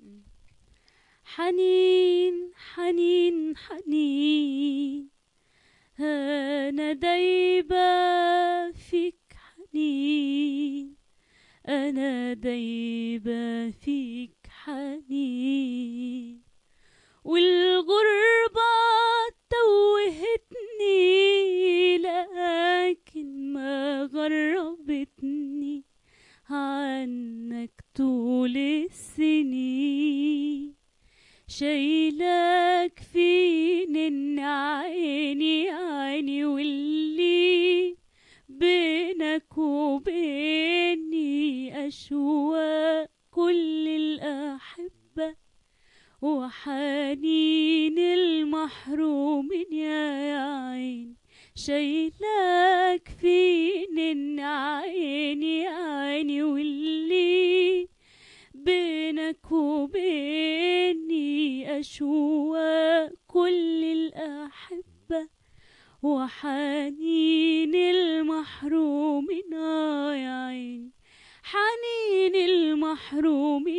حنين حنين حنين أنا دايبة فيك حنين أنا دايبة فيك حنين والغربة توهتني لكن ما غربتني عنك طول السنين شايلك فين عيني عيني واللي بينك وبيني أشواق كل الأحبة وحنين المحرومين يا عين شايلك فين عيني عيني واللي بينك وبيني أشواق كل الأحبة وحنين المحرومين آه يا عيني حنين المحرومين